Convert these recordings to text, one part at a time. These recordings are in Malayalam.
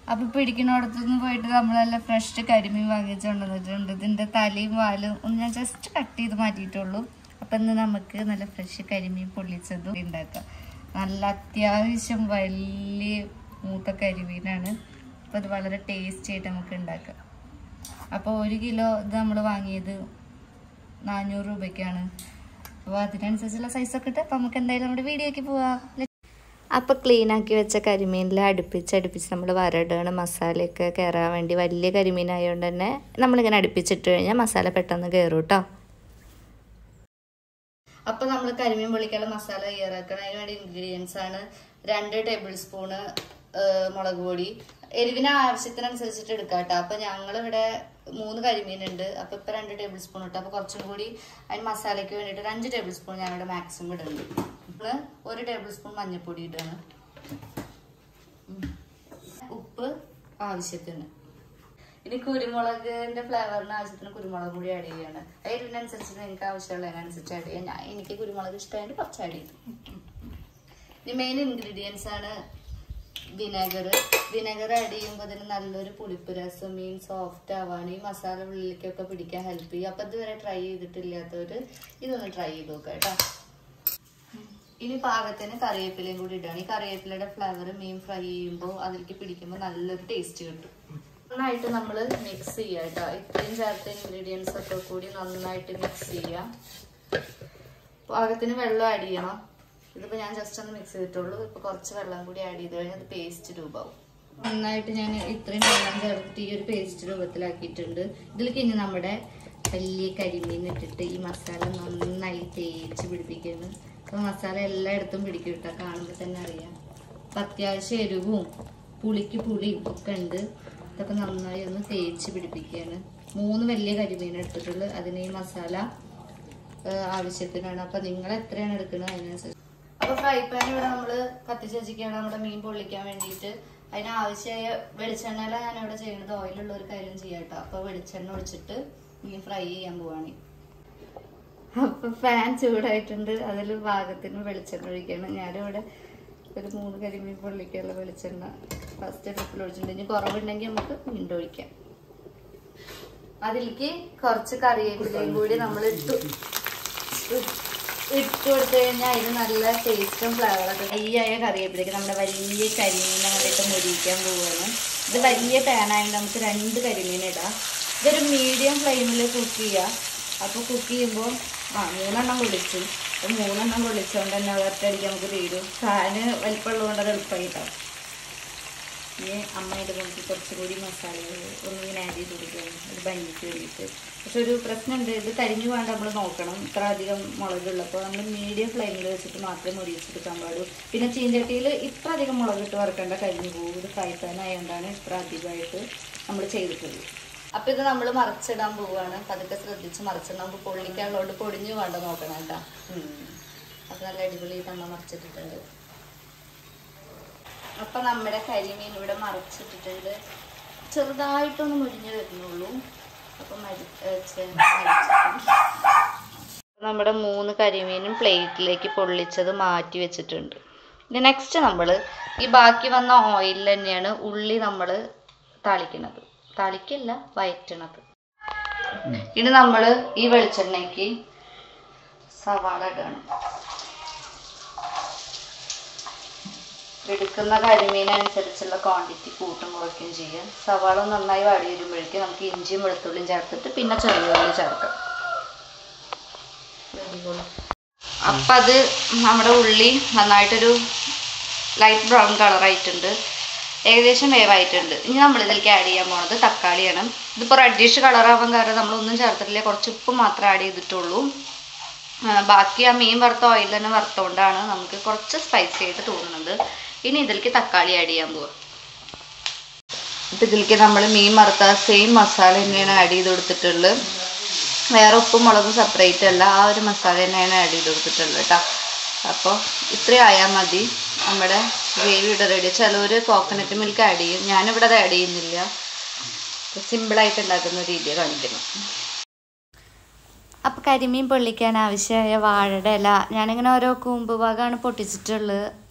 അപ്പൊ പിടിക്കുന്നിടത്തുനിന്ന് പോയിട്ട് നമ്മൾ നല്ല ഫ്രഷ് കരിമീൻ വാങ്ങിച്ചു കൊണ്ടുവന്നിട്ടുണ്ട് ഇതിന്റെ തലയും വാലും ഒന്ന് ഞാൻ ജസ്റ്റ് കട്ട് ചെയ്ത് മാറ്റിയിട്ടുള്ളൂ അപ്പൊ ഇന്ന് നമുക്ക് നല്ല ഫ്രഷ് കരിമീൻ പൊള്ളിച്ചതും ഉണ്ടാക്കാം നല്ല അത്യാവശ്യം വലിയ മൂത്ത കരിമീനാണ് അപ്പൊ ഇത് വളരെ ടേസ്റ്റി ആയിട്ട് നമുക്ക് ഉണ്ടാക്കാം അപ്പോൾ ഒരു കിലോ ഇത് നമ്മൾ വാങ്ങിയത് നാനൂറ് രൂപയ്ക്കാണ് അപ്പോൾ അതിനനുസരിച്ചുള്ള സൈസൊക്കെ ഇട്ട് അപ്പം നമുക്ക് എന്തായാലും നമ്മുടെ വീഡിയോയ്ക്ക് പോവാം അപ്പോൾ ക്ലീൻ ആക്കി വെച്ച കരിമീനിൽ അടുപ്പിച്ച് അടുപ്പിച്ച് നമ്മൾ വരടുകയാണ് മസാലയൊക്കെ കയറാൻ വേണ്ടി വലിയ കരിമീൻ ആയതുകൊണ്ട് തന്നെ നമ്മളിങ്ങനെ അടുപ്പിച്ചിട്ട് കഴിഞ്ഞാൽ മസാല പെട്ടെന്ന് കയറും കേട്ടോ അപ്പോൾ നമ്മൾ കരിമീൻ പൊള്ളിക്കാനുള്ള മസാല തയ്യാറാക്കണം അതിന് വേണ്ടി ഇൻഗ്രീഡിയൻസ് ആണ് രണ്ട് ടേബിൾ സ്പൂണ് മുളക് പൊടി എരിവിന് ആവശ്യത്തിനനുസരിച്ചിട്ട് എടുക്കാം കേട്ടോ അപ്പൊ ഞങ്ങൾ ഇവിടെ മൂന്ന് കരിമീൻ ഉണ്ട് അപ്പൊ ഇപ്പൊ രണ്ട് ടേബിൾ സ്പൂൺ ഇട്ടു അപ്പൊ കുറച്ചും കൂടി അതിന് മസാലയ്ക്ക് വേണ്ടിയിട്ട് ഒരു അഞ്ച് ടേബിൾ സ്പൂൺ ഞാനിവിടെ മാക്സിമം ഇടുന്നുണ്ട് നമ്മള് ഒരു ടേബിൾ സ്പൂൺ മഞ്ഞൾപ്പൊടി ഇട്ടാണ് ഉപ്പ് ആവശ്യത്തിന് ഇനി കുരുമുളകിന്റെ ഫ്ലേവറിന് ആവശ്യത്തിന് കുരുമുളക് കൂടി ആഡ് ചെയ്യാണ് എരിവിനനുസരിച്ച് നിങ്ങൾക്ക് ആവശ്യമുള്ളതിനനുസരിച്ച് ആഡ് ചെയ്യാം ഞാൻ എനിക്ക് കുരുമുളക് ഇഷ്ടമായിട്ട് കുറച്ച് ആഡ് ചെയ്തു ഇനി മെയിൻ ഇൻഗ്രീഡിയൻസ് ആണ് വിനെഗർ വിനെഗർ ആഡ് ചെയ്യുമ്പോൾ അതിന് നല്ലൊരു പുളിപ്പ് രസം മീൻ സോഫ്റ്റ് ആവാൻ ഈ മസാല ഉള്ളിലേക്കൊക്കെ പിടിക്കാൻ ഹെൽപ്പ് ചെയ്യും അപ്പം ഇതുവരെ ട്രൈ ചെയ്തിട്ടില്ലാത്തവര് ഇതൊന്ന് ട്രൈ ചെയ്ത് നോക്കാം കേട്ടോ ഇനി പാകത്തിന് കറിവേപ്പിലയും കൂടി ഇടുകയാണ് ഈ കറിവേപ്പിലയുടെ ഫ്ലേവർ മീൻ ഫ്രൈ ചെയ്യുമ്പോൾ അതിലേക്ക് പിടിക്കുമ്പോൾ നല്ലൊരു ടേസ്റ്റ് കിട്ടും നന്നായിട്ട് നമ്മൾ മിക്സ് ചെയ്യുക കേട്ടോ ഇത്രയും ചേർത്ത ഇൻഗ്രീഡിയൻസ് ഒക്കെ കൂടി നന്നായിട്ട് മിക്സ് ചെയ്യാം പാകത്തിന് വെള്ളം ആഡ് ചെയ്യണം ഇതിപ്പോൾ ഞാൻ ജസ്റ്റ് ഒന്ന് മിക്സ് ചെയ്തിട്ടുള്ളൂ ഇപ്പോൾ കുറച്ച് വെള്ളം കൂടി ആഡ് ചെയ്ത് കഴിഞ്ഞാൽ അത് പേസ്റ്റ് രൂപമാവും നന്നായിട്ട് ഞാൻ ഇത്രയും വെള്ളം ചേർത്തിട്ട് ഈ ഒരു പേസ്റ്റ് രൂപത്തിലാക്കിയിട്ടുണ്ട് ഇതിലേക്ക് ഇനി നമ്മുടെ വലിയ കരിമീൻ ഇട്ടിട്ട് ഈ മസാല നന്നായി തേച്ച് പിടിപ്പിക്കുന്നു അപ്പോൾ മസാല എല്ലായിടത്തും പിടിക്കും കേട്ടോ കാണുമ്പോൾ തന്നെ അറിയാം അപ്പം അത്യാവശ്യം എരിവും പുളിക്ക് പുളിയും ഒക്കെ ഉണ്ട് ഇതൊക്കെ നന്നായി ഒന്ന് തേച്ച് പിടിപ്പിക്കുകയാണ് മൂന്ന് വലിയ കരിമീൻ എടുത്തിട്ടുള്ളൂ അതിന് ഈ മസാല ഏഹ് ആവശ്യത്തിനാണ് അപ്പൊ നിങ്ങൾ എത്രയാണ് എടുക്കുന്നത് അതിനനുസരിച്ച് അപ്പൊ ഫ്രൈ പാൻ ഇവിടെ നമ്മള് കത്തിച്ച് വെച്ചിരിക്കുകയാണ് നമ്മുടെ മീൻ പൊള്ളിക്കാൻ വേണ്ടിയിട്ട് അതിന് ആവശ്യമായ വെളിച്ചെണ്ണയില ഞാൻ ഇവിടെ ചെയ്യുന്നത് ഓയിലുള്ള ഒരു കാര്യം ചെയ്യാം കേട്ടോ അപ്പൊ വെളിച്ചെണ്ണ ഒഴിച്ചിട്ട് മീൻ ഫ്രൈ ചെയ്യാൻ പോവാണ് അപ്പൊ ഫാൻ ചൂടായിട്ടുണ്ട് അതിൽ പാകത്തിന് വെളിച്ചെണ്ണ ഒഴിക്കണം ഞാനിവിടെ ഒരു മൂന്ന് കരിമീൻ പൊള്ളിക്കാനുള്ള വെളിച്ചെണ്ണ ഫസ്റ്റ് ട്രിപ്പിൽ ഒഴിച്ചിട്ടുണ്ട് ഇനി കുറവുണ്ടെങ്കിൽ നമുക്ക് വീണ്ടും ഒഴിക്കാം അതിലേക്ക് കുറച്ച് കറിവേപ്പിലയും കൂടി നമ്മൾ ഇട്ടു ഇട്ട് കൊടുത്തു കഴിഞ്ഞാൽ അതിന് നല്ല ടേസ്റ്റും ഫ്ലേവറൊക്കെ കയ്യായ കറിവേപ്പിലേക്ക് നമ്മുടെ വലിയ കരിമീൻ അങ്ങോട്ട് മുരിക്കാൻ പോവുകയാണ് ഇത് വലിയ പാനായതുകൊണ്ട് നമുക്ക് രണ്ട് കരിമീൻ ഇടാം ഇതൊരു മീഡിയം ഫ്ലെയിമിൽ കുക്ക് ചെയ്യുക അപ്പോൾ കുക്ക് ചെയ്യുമ്പോൾ ആ മൂന്നെണ്ണം പൊള്ളിച്ചു അപ്പോൾ മൂന്നെണ്ണം പൊള്ളിച്ചുകൊണ്ട് തന്നെ ഒറ്റയടിക്ക് നമുക്ക് തീരും ഫാന് വലിപ്പമുള്ളതുകൊണ്ട് അത് എളുപ്പമായിട്ടാവും ഇനി അമ്മയുടെ നമുക്ക് കുറച്ചുകൂടി മസാലകൾ ഒന്നിങ്ങനെ ആഡ് ചെയ്ത് കൊടുക്കുകയാണ് ഒരു ഭംഗിക്ക് വേണ്ടിയിട്ട് പക്ഷെ ഒരു പ്രശ്നമുണ്ട് ഇത് കരിഞ്ഞു വേണ്ട നമ്മൾ നോക്കണം ഇത്ര അധികം മുളകുള്ളപ്പോൾ നമ്മൾ മീഡിയം ഫ്ലെയിമിൽ വെച്ചിട്ട് മാത്രമേ മുരിച്ചെടുക്കാൻ പാടൂ പിന്നെ ചീഞ്ചട്ടിയിൽ ഇത്ര അധികം മുളകിട്ട് വറുക്കേണ്ട കരിഞ്ഞു പോകും ഇത് ഫ്രൈ പാൻ ആയതുകൊണ്ടാണ് ഇത്ര അധികമായിട്ട് നമ്മൾ ചെയ്തിട്ടുള്ളത് അപ്പം ഇത് നമ്മൾ മറിച്ചിടാൻ പോവുകയാണ് പതുക്കെ ശ്രദ്ധിച്ച് മറിച്ചിടാൻ നമുക്ക് പൊള്ളിക്കാനുള്ളതുകൊണ്ട് പൊടിഞ്ഞു വേണ്ട നോക്കണം കേട്ടോ അപ്പം നല്ല അടിപൊളിയായിട്ട് അമ്മ മറിച്ചിട്ടിട്ടുണ്ട് അപ്പൊ നമ്മുടെ കരിമീൻ ഇവിടെ മറിച്ചിട്ടിട്ടുണ്ട് ചെറുതായിട്ടൊന്ന് മുരിഞ്ഞു വരുന്നുള്ളൂ അപ്പൊ മരി ഏ, ചെ- മരിച്ചിട്ടുണ്ട്. നമ്മുടെ മൂന്ന് കരിമീനും പ്ലേറ്റിലേക്ക് പൊള്ളിച്ചത് മാറ്റി വെച്ചിട്ടുണ്ട് ഇനി നെക്സ്റ്റ് നമ്മൾ ഈ ബാക്കി വന്ന ഓയിലിൽ തന്നെയാണ് ഉള്ളി നമ്മൾ താളിക്കുന്നത് താളിക്കല്ല വയറ്റണത് ഇനി നമ്മൾ ഈ വെളിച്ചെണ്ണയ്ക്ക് സവാള ഇടണം എടുക്കുന്ന കരിമീനനുസരിച്ചുള്ള ക്വാണ്ടിറ്റി കൂട്ടും കുറയ്ക്കുകയും ചെയ്യാം സവാള നന്നായി വാടി വരുമ്പോഴേക്കും നമുക്ക് ഇഞ്ചിയും വെളുത്തുള്ളിയും ചേർത്തിട്ട് പിന്നെ ചെറിയ ഉള്ളി ചേർക്കാം അപ്പം അത് നമ്മുടെ ഉള്ളി നന്നായിട്ടൊരു ലൈറ്റ് ബ്രൗൺ കളറായിട്ടുണ്ട് ഏകദേശം വേവായിട്ടുണ്ട് ഇനി നമ്മൾ ഇതിലേക്ക് ആഡ് ചെയ്യാൻ പോണത് തക്കാളിയാണ് ഇതിപ്പോൾ റെഡിഷ് കളറാവാൻ കാരണം നമ്മളൊന്നും ചേർത്തിട്ടില്ല കുറച്ച് ഉപ്പ് മാത്രമേ ആഡ് ചെയ്തിട്ടുള്ളൂ ആ, ബാക്കി ആ മീൻ വറുത്ത ഓയിൽ തന്നെ വറുത്തോണ്ടാണ് നമുക്ക് കുറച്ച് സ്പൈസി ആയിട്ട് തോന്നുന്നത് ഇനി ഇതിലേക്ക് തക്കാളി ആഡ് ചെയ്യാൻ പോവാം ഇപ്പം ഇതിലേക്ക് നമ്മൾ മീൻ വറുത്ത സെയിം മസാല തന്നെയാണ് ആഡ് ചെയ്ത് കൊടുത്തിട്ടുള്ളത് വേറെ ഉപ്പും മുളകും സെപ്പറേറ്റ് അല്ല ആ ഒരു മസാല തന്നെയാണ് ആഡ് ചെയ്ത് കൊടുത്തിട്ടുള്ളത് കേട്ടോ അപ്പോൾ ഇത്രയും ആയാൽ മതി നമ്മുടെ ഗ്രേവി ഇവിടെ റെഡി ചിലവർ കോക്കനട്ട് മിൽക്ക് ആഡ് ചെയ്യും ഞാനിവിടെ അത് ആഡ് ചെയ്യുന്നില്ല സിമ്പിളായിട്ട് ഉണ്ടാക്കുന്ന രീതിയാണ് കാണിക്കുന്നത് അപ്പോൾ കരിമീൻ പൊള്ളിക്കാൻ ആവശ്യമായ വാഴയുടെ ഇല ഞാനിങ്ങനെ ഓരോ കൂമ്പ് ഭാഗമാണ് പൊട്ടിച്ചിട്ടുള്ളത്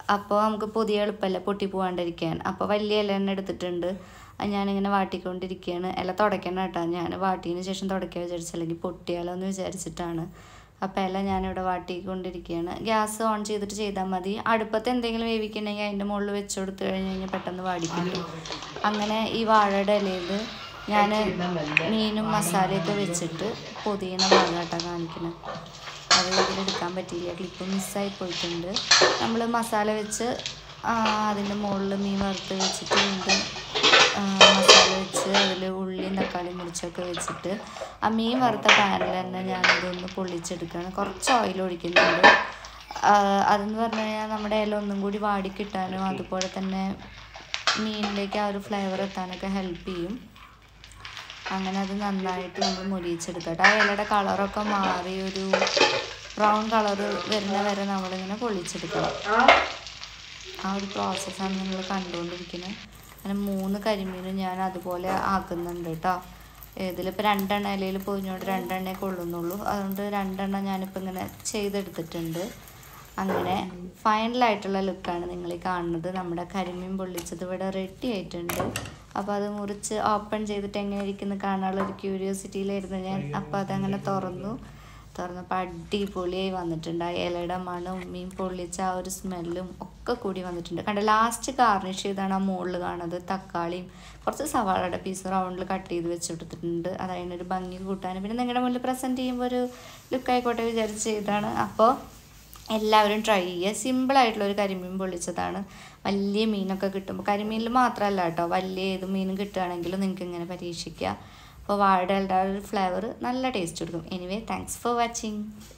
അപ്പോൾ നമുക്ക് പുതിയ എളുപ്പമല്ല പൊട്ടി പോകാണ്ടിരിക്കാൻ അപ്പോൾ വലിയ ഇല തന്നെ എടുത്തിട്ടുണ്ട് അത് ഞാനിങ്ങനെ വാട്ടിക്കൊണ്ടിരിക്കുകയാണ് ഇല തുടയ്ക്കണം കേട്ടോ ഞാൻ വാട്ടിയതിന് ശേഷം തുടയ്ക്കാൻ വിചാരിച്ചു അല്ലെങ്കിൽ പൊട്ടിയാലോ എന്ന് വിചാരിച്ചിട്ടാണ് അപ്പോൾ ഇല ഞാനിവിടെ വാട്ടിക്കൊണ്ടിരിക്കുകയാണ് ഗ്യാസ് ഓൺ ചെയ്തിട്ട് ചെയ്താൽ മതി അടുപ്പത്ത് എന്തെങ്കിലും വേവിക്കണമെങ്കിൽ അതിൻ്റെ മുകളിൽ വെച്ച് കൊടുത്തു കഴിഞ്ഞ് കഴിഞ്ഞാൽ പെട്ടെന്ന് വാടിക്കിട്ടും അങ്ങനെ ഈ വാഴയുടെ ഇലയിൽ ഞാൻ മീനും മസാലയൊക്കെ വെച്ചിട്ട് പൊതിയണ ഭാഗമായിട്ടാണ് കാണിക്കുന്നത് അത് ഇതിലെടുക്കാൻ പറ്റിയില്ല ക്ലിപ്പ് മിസ്സായി പോയിട്ടുണ്ട് നമ്മൾ മസാല വെച്ച് ആ, അതിൻ്റെ മുകളിൽ മീൻ വറുത്ത് വെച്ചിട്ട് വീണ്ടും ആ, മസാല വെച്ച് അതിൽ ഉള്ളിയും തക്കാളിയും മുറിച്ചൊക്കെ വെച്ചിട്ട് ആ മീൻ വറുത്ത പാനിൽ തന്നെ ഞാനിതൊന്ന് പൊള്ളിച്ചെടുക്കുകയാണ് കുറച്ച് ഓയിൽ ഒഴിക്കുന്നുണ്ട് ആ, അതെന്ന് പറഞ്ഞു കഴിഞ്ഞാൽ നമ്മുടെ ഇല ഒന്നും കൂടി വാടി കിട്ടാനും അതുപോലെ തന്നെ മീനിലേക്ക് ആ ഒരു ഫ്ലേവർ എത്താനൊക്കെ ഹെൽപ്പ് ചെയ്യും അങ്ങനെ അത് നന്നായിട്ട് നമ്മൾ മുരിയിച്ചെടുക്കട്ടെ ആ ഇലയുടെ കളറൊക്കെ മാറി ഒരു ബ്രൗൺ കളർ വരുന്ന വരെ നമ്മളിങ്ങനെ പൊള്ളിച്ചെടുക്കണം ആ ഒരു പ്രോസസ്സാണ് നിങ്ങൾ കണ്ടുകൊണ്ടിരിക്കുന്നത് അങ്ങനെ മൂന്ന് കരിമീനും ഞാൻ അതുപോലെ ആക്കുന്നുണ്ട് കേട്ടോ ഇതിലിപ്പോൾ രണ്ടെണ്ണ ഇലയിൽ പൊതിഞ്ഞുകൊണ്ട് രണ്ടെണ്ണേ കൊള്ളുന്നുള്ളൂ അതുകൊണ്ട് രണ്ടെണ്ണം ഞാനിപ്പോൾ ഇങ്ങനെ ചെയ്തെടുത്തിട്ടുണ്ട് അങ്ങനെ ഫൈനലായിട്ടുള്ള ലുക്കാണ് നിങ്ങൾ ഈ കാണുന്നത് നമ്മുടെ കരിമീൻ പൊള്ളിച്ചത് ഇവിടെ റെഡി ആയിട്ടുണ്ട് അപ്പോൾ അത് മുറിച്ച് ഓപ്പൺ ചെയ്തിട്ട് എങ്ങനെ ഇരിക്കുന്നു കാണാനുള്ള ഒരു ക്യൂരിയോസിറ്റിയിലായിരുന്നു ഞാൻ അപ്പോൾ അതങ്ങനെ തുറന്നു തുറന്നപ്പോൾ അടിപൊളിയായി വന്നിട്ടുണ്ട് ആ ഇലയുടെ മണവും മീൻ പൊള്ളിച്ച ആ ഒരു സ്മെല്ലും ഒക്കെ കൂടി വന്നിട്ടുണ്ട് കണ്ട ലാസ്റ്റ് ഗാർണിഷ് ചെയ്താണ് ആ മുകളിൽ കാണുന്നത് തക്കാളിയും കുറച്ച് സവാളയുടെ പീസ് റൗണ്ടിൽ കട്ട് ചെയ്ത് വെച്ച് കൊടുത്തിട്ടുണ്ട് അത് അതിനൊരു ഭംഗി കൂട്ടാനും പിന്നെ നിങ്ങളുടെ മുന്നിൽ പ്രസൻറ്റ് ചെയ്യുമ്പോൾ ഒരു ലുക്ക് ആയിക്കോട്ടെ വിചാരിച്ച് ചെയ്താണ് അപ്പോൾ എല്ലാവരും ട്രൈ ചെയ്യുക സിമ്പിളായിട്ടുള്ള ഒരു കരിമീൻ പൊള്ളിച്ചതാണ് വലിയ മീനൊക്കെ കിട്ടുമ്പോൾ കരിമീനിൽ മാത്രമല്ല കേട്ടോ വലിയ ഏത് മീനും കിട്ടുകയാണെങ്കിലും നിങ്ങൾക്ക് ഇങ്ങനെ പരീക്ഷിക്കുക അപ്പോൾ വാഴയുടെ ഒരു ഫ്ലേവർ നല്ല ടേസ്റ്റ് കൊടുക്കും എനിവേ താങ്ക്സ് ഫോർ വാച്ചിങ്